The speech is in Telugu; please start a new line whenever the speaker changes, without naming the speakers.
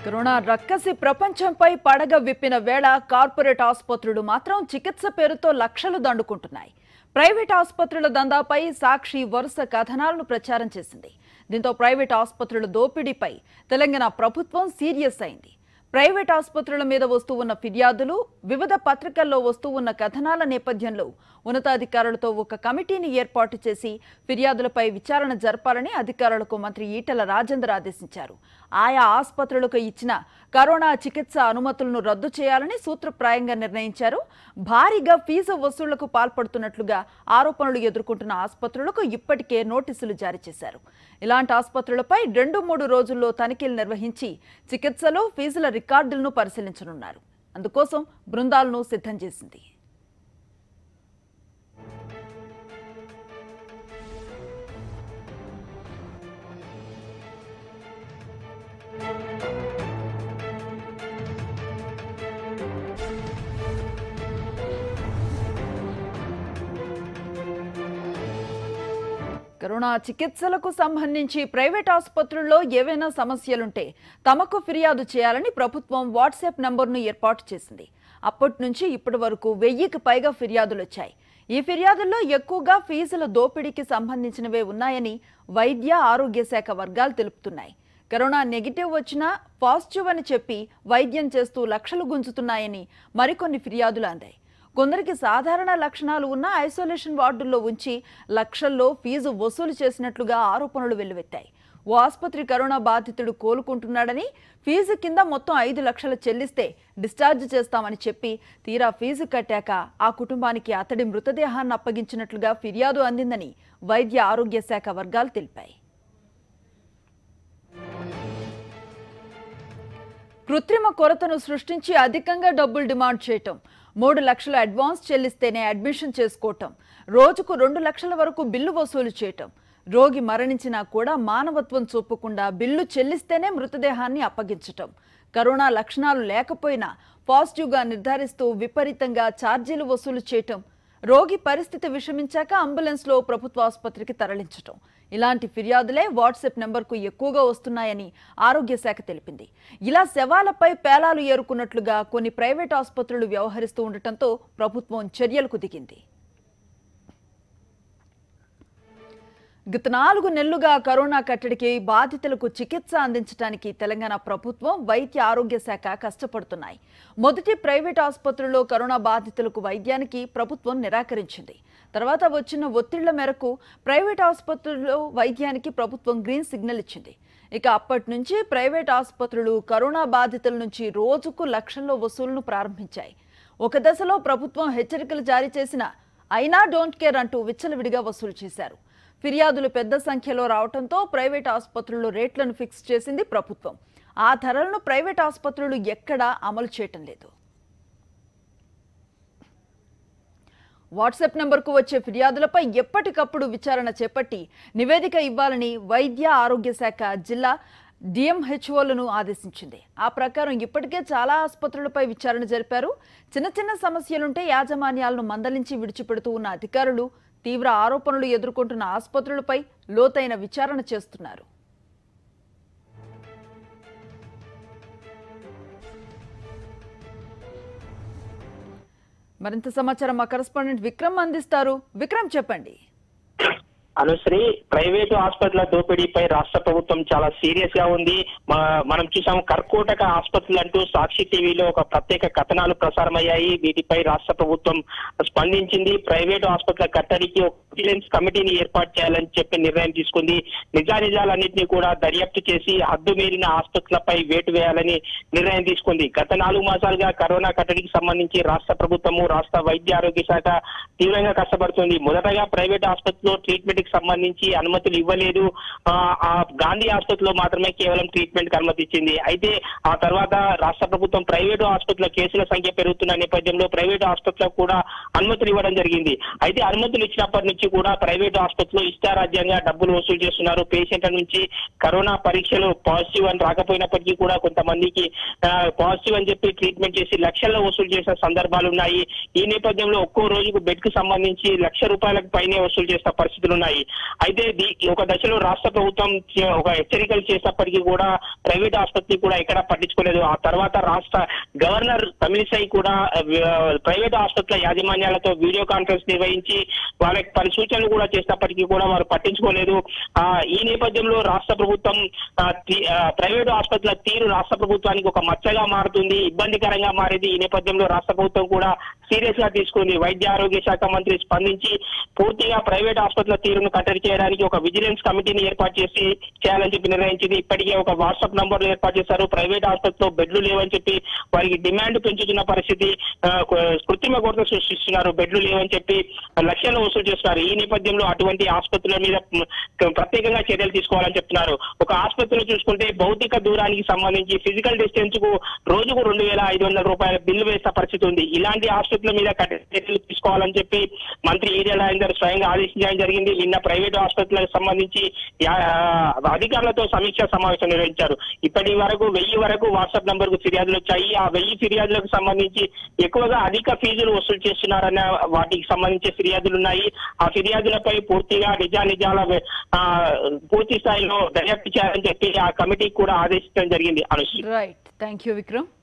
కరోనా రక్కసి ప్రపంచంపై పడగ విప్పిన వేళ కార్పొరేట్ ఆసుపత్రులు మాత్రం చికిత్స పేరుతో లక్షలు దండుకుంటున్నాయి ప్రైవేట్ ఆసుపత్రుల దందాపై సాక్షి వరుస కథనాలను ప్రచారం చేసింది దీంతో ప్రైవేట్ ఆసుపత్రుల దోపిడీపై తెలంగాణ ప్రభుత్వం సీరియస్ అయింది ప్రైవేట్ ఆసుపత్రుల మీద వస్తూ ఉన్న ఫిర్యాదులు వివిధ పత్రికల్లో వస్తూ ఉన్న కథనాల నేపథ్యంలో ఉన్నతాధికారులతో ఒక కమిటీని ఏర్పాటు చేసి ఫిర్యాదులపై విచారణ జరపాలని అధికారులకు మంత్రి ఈటెల రాజేందర్ ఆదేశించారు ఆయా ఆసుపత్రులకు ఇచ్చిన కరోనా చికిత్స అనుమతులను రద్దు చేయాలని సూత్రప్రాయంగా నిర్ణయించారు భారీగా ఫీజు వసూళ్లకు పాల్పడుతున్నట్లుగా ఆరోపణలు ఎదుర్కొంటున్న ఆసుపత్రులకు ఇప్పటికే నోటీసులు జారీ చేశారు ఇలాంటి ఆసుపత్రులపై రెండు మూడు రోజుల్లో తనిఖీలు నిర్వహించి చికిత్సలో ఫీజుల రికార్డులను పరిశీలించనున్నారు అందుకోసం బృందాలను సిద్ధం చేసింది కరోనా చికిత్సలకు సంబంధించి ప్రైవేట్ ఆసుపత్రుల్లో ఏవైనా సమస్యలుంటే తమకు ఫిర్యాదు చేయాలని ప్రభుత్వం వాట్సాప్ నంబర్ను ఏర్పాటు చేసింది అప్పటి నుంచి ఇప్పటి వరకు వెయ్యికి పైగా ఫిర్యాదులు వచ్చాయి ఈ ఫిర్యాదుల్లో ఎక్కువగా ఫీజుల దోపిడీకి సంబంధించినవే ఉన్నాయని వైద్య ఆరోగ్య శాఖ వర్గాలు తెలుపుతున్నాయి కరోనా నెగిటివ్ వచ్చినా పాజిటివ్ అని చెప్పి వైద్యం చేస్తూ లక్షలు గుంజుతున్నాయని మరికొన్ని ఫిర్యాదులు అందాయి కొందరికి సాధారణ లక్షణాలు ఉన్న ఐసోలేషన్ వార్డుల్లో ఉంచి లక్షల్లో ఫీజు వసూలు చేసినట్లుగా ఆరోపణలు వెల్లువెత్తాయి ఓ ఆసుపత్రి కరోనా బాధితుడు కోలుకుంటున్నాడని ఫీజు కింద మొత్తం ఐదు లక్షలు చెల్లిస్తే డిశ్చార్జ్ చేస్తామని చెప్పి తీరా ఫీజు కట్టాక ఆ కుటుంబానికి అతడి మృతదేహాన్ని అప్పగించినట్లుగా ఫిర్యాదు అందిందని వైద్య ఆరోగ్య శాఖ వర్గాలు తెలిపాయి కృత్రిమ కొరతను సృష్టించి అధికంగా డబ్బులు డిమాండ్ చేయటం మూడు లక్షల అడ్వాన్స్ చెల్లిస్తేనే అడ్మిషన్ చేసుకోవటం రోజుకు రెండు లక్షల వరకు బిల్లు వసూలు చేయటం రోగి మరణించినా కూడా మానవత్వం చూపకుండా బిల్లు చెల్లిస్తేనే మృతదేహాన్ని అప్పగించటం కరోనా లక్షణాలు లేకపోయినా పాజిటివ్గా నిర్ధారిస్తూ విపరీతంగా ఛార్జీలు వసూలు చేయటం రోగి పరిస్థితి విషమించాక అంబులెన్స్లో ప్రభుత్వ ఆసుపత్రికి తరలించటం ఇలాంటి ఫిర్యాదులే వాట్సాప్ నెంబర్కు ఎక్కువగా వస్తున్నాయని ఆరోగ్య శాఖ తెలిపింది ఇలా శవాలపై పేలాలు ఏరుకున్నట్లుగా కొన్ని ప్రైవేట్ ఆసుపత్రులు వ్యవహరిస్తూ ఉండటంతో ప్రభుత్వం చర్యలకు దిగింది గత నాలుగు నెలలుగా కరోనా కట్టడికి బాధితులకు చికిత్స అందించడానికి తెలంగాణ ప్రభుత్వం వైద్య ఆరోగ్య శాఖ కష్టపడుతున్నాయి మొదటి ప్రైవేట్ ఆసుపత్రుల్లో కరోనా బాధితులకు వైద్యానికి ప్రభుత్వం నిరాకరించింది తర్వాత వచ్చిన ఒత్తిళ్ల మేరకు ప్రైవేట్ ఆసుపత్రుల్లో వైద్యానికి ప్రభుత్వం గ్రీన్ సిగ్నల్ ఇచ్చింది ఇక అప్పటి నుంచి ప్రైవేట్ ఆసుపత్రులు కరోనా బాధితుల నుంచి రోజుకు లక్షల్లో వసూలును ప్రారంభించాయి ఒక దశలో ప్రభుత్వం హెచ్చరికలు జారీ చేసిన అయినా డోంట్ కేర్ అంటూ విచ్చలవిడిగా వసూలు చేశారు ఫిర్యాదులు పెద్ద సంఖ్యలో రావడంతో ప్రైవేట్ ఆసుపత్రుల్లో రేట్లను ఫిక్స్ చేసింది ప్రభుత్వం ఆ ధరలను ప్రైవేట్ ఆసుపత్రులు ఎక్కడా అమలు చేయటం లేదు వాట్సాప్ నెంబర్కు వచ్చే ఫిర్యాదులపై ఎప్పటికప్పుడు విచారణ చేపట్టి నివేదిక ఇవ్వాలని వైద్య ఆరోగ్య శాఖ జిల్లా డిఎంహెచ్ఓలను ఆదేశించింది ఆ ప్రకారం ఇప్పటికే చాలా ఆసుపత్రులపై విచారణ జరిపారు చిన్న చిన్న సమస్యలుంటే యాజమాన్యాలను మందలించి విడిచిపెడుతూ ఉన్న అధికారులు తీవ్ర ఆరోపణలు ఎదుర్కొంటున్న ఆసుపత్రులపై లోతైన విచారణ చేస్తున్నారు మరింత సమాచారం మా కరెస్పాండెంట్ విక్రమ్ అందిస్తారు విక్రమ్ చెప్పండి
అనుశ్రీ ప్రైవేటు హాస్పిటల్ దోపిడీపై రాష్ట్ర ప్రభుత్వం చాలా సీరియస్ గా ఉంది మ- మనం చూసాం కర్కోటక ఆసుపత్రులు అంటూ సాక్షి టీవీలో ఒక ప్రత్యేక కథనాలు ప్రసారమయ్యాయి వీటిపై రాష్ట్ర ప్రభుత్వం స్పందించింది ప్రైవేటు ఆసుపత్రుల కట్టడికి ఒక విజిలెన్స్ కమిటీని ఏర్పాటు చేయాలని చెప్పి నిర్ణయం తీసుకుంది నిజానిజాలన్నింటినీ కూడా దర్యాప్తు చేసి హద్దు మీరిన ఆసుపత్రులపై వేటు వేయాలని నిర్ణయం తీసుకుంది గత నాలుగు మాసాలుగా కరోనా కట్టడికి సంబంధించి రాష్ట్ర ప్రభుత్వము రాష్ట్ర వైద్య ఆరోగ్య శాఖ తీవ్రంగా కష్టపడుతుంది మొదటగా ప్రైవేట్ ఆసుపత్రిలో ట్రీట్మెంట్ కి సంబంధించి అనుమతులు ఇవ్వలేదు ఆ, ఆ గాంధీ ఆసుపత్రిలో మాత్రమే కేవలం ట్రీట్మెంట్ కి అనుమతి ఇచ్చింది అయితే ఆ తర్వాత రాష్ట్ర ప్రభుత్వం ప్రైవేటు ఆసుపత్రుల కేసుల సంఖ్య పెరుగుతున్న నేపథ్యంలో ప్రైవేటు ఆసుపత్రులకు కూడా అనుమతులు ఇవ్వడం జరిగింది అయితే అనుమతులు ఇచ్చినప్పటి నుంచి కూడా ప్రైవేటు ఆసుపత్రిలో ఇష్టారాజ్యంగా డబ్బులు వసూలు చేస్తున్నారు పేషెంట్ల నుంచి కరోనా పరీక్షలు పాజిటివ్ అని రాకపోయినప్పటికీ కూడా కొంతమందికి పాజిటివ్ అని చెప్పి ట్రీట్మెంట్ చేసి లక్షల్లో వసూలు చేసిన సందర్భాలు ఉన్నాయి ఈ నేపథ్యంలో ఒక్కో రోజుకు బెడ్ కు సంబంధించి లక్ష రూపాయలకు పైనే వసూలు చేసిన పరిస్థితులు ఉన్నాయి ఉన్నాయి అయితే దీ- ఒక దశలో రాష్ట్ర ప్రభుత్వం చే- ఒక హెచ్చరికలు చేసినప్పటికీ కూడా ప్రైవేట్ ఆసుపత్రి కూడా ఎక్కడా పట్టించుకోలేదు ఆ తర్వాత రాష్ట్ర గవర్నర్ తమిళిసై కూడా ఆ, ప్రైవేట్ ఆసుపత్రుల యాజమాన్యాలతో వీడియో కాన్ఫరెన్స్ నిర్వహించి వాళ్ళకి పలు సూచనలు కూడా చేసినప్పటికీ కూడా వారు పట్టించుకోలేదు ఆ ఈ నేపథ్యంలో రాష్ట్ర ప్రభుత్వం ఆ, తీ- ఆ, ప్రైవేటు ఆసుపత్రుల తీరు రాష్ట్ర ప్రభుత్వానికి ఒక మచ్చగా మారుతుంది ఇబ్బందికరంగా మారింది ఈ నేపథ్యంలో రాష్ట్ర ప్రభుత్వం కూడా సీరియస్ గా తీసుకుంది వైద్య ఆరోగ్య శాఖ మంత్రి స్పందించి పూర్తిగా ప్రైవేట్ ఆసుపత్రుల తీరును కట్టడి చేయడానికి ఒక విజిలెన్స్ కమిటీని ఏర్పాటు చేసి చేయాలని చెప్పి నిర్ణయించింది ఇప్పటికే ఒక వాట్సాప్ నంబర్ ఏర్పాటు చేశారు ప్రైవేట్ ఆసుపత్రిలో బెడ్లు లేవని చెప్పి వారికి డిమాండ్ పెంచుతున్న పరిస్థితి ఆ, కు- కృత్రిమ కొరత సృష్టిస్తున్నారు బెడ్లు లేవని చెప్పి లక్షలు వసూలు చేస్తున్నారు ఈ నేపథ్యంలో అటువంటి ఆసుపత్రుల మీద మ్, ప్రత్యేకంగా చర్యలు తీసుకోవాలని చెప్తున్నారు ఒక ఆసుపత్రిలో చూసుకుంటే భౌతిక దూరానికి సంబంధించి ఫిజికల్ డిస్టెన్స్ కు రోజుకు రెండు వేల ఐదు వందల రూపాయల బిల్లు వేసిన పరిస్థితి ఉంది ఇలాంటి ఆసుపత్రుల మీద కఠిన చర్యలు తీసుకోవాలని చెప్పి మంత్రి ఈరియా రాజేందర్ స్వయంగా ఆదేశించడం జరిగింది నిన్న ప్రైవేటు ఆసుపత్రులకు సంబంధించి యా- అధికారులతో సమీక్ష సమావేశం నిర్వహించారు ఇప్పటి వరకు వెయ్యి వరకు వాట్సాప్ నంబర్ కు ఫిర్యాదులు వచ్చాయి ఆ వెయ్యి ఫిర్యాదులకు సంబంధించి ఎక్కువగా అధిక ఫీజులు వసూలు చేస్తున్నారన్న వాటికి సంబంధించి ఫిర్యాదులు ఉన్నాయి ఆ ఫిర్యాదులపై పూర్తిగా నిజానిజాల ఆ, పూర్తి స్థాయిలో దర్యాప్తు చేయాలని చెప్పి ఆ కమిటీకి కూడా ఆదేశించడం జరిగింది Anushree
right thank you Vikram